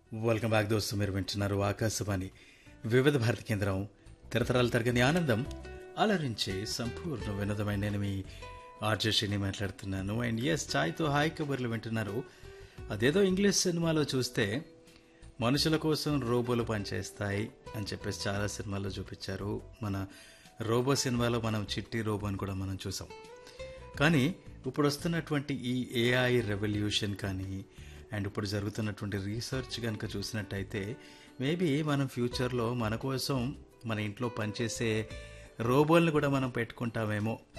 welcome back దోస్తు మీరు వింటున్నారు ఆకాశవాణి వివిధ భారతి కేంద్రం తరతరాల తరగని ఆనందం అలరించే సంపూర్ణ వినోదమైన నేను మీ ఆర్జేషిని మాట్లాడుతున్నాను అండ్ ఎస్ ఛాయ్తో హాయ్ కబుర్లు వింటున్నారు అదేదో ఇంగ్లీష్ సినిమాలో చూస్తే మనుషుల కోసం రోబోలు పనిచేస్తాయి అని చెప్పేసి చాలా సినిమాల్లో చూపించారు మన రోబో సినిమాలో మనం చిట్టి రోబో అని కూడా మనం చూసాం కానీ ఇప్పుడు వస్తున్నటువంటి ఈ ఏఐ రెవల్యూషన్ కానీ అండ్ ఇప్పుడు జరుగుతున్నటువంటి రీసెర్చ్ కనుక చూసినట్టయితే మేబీ మనం ఫ్యూచర్లో మన కోసం మన ఇంట్లో పనిచేసే రోబోల్ని కూడా మనం పెట్టుకుంటామేమో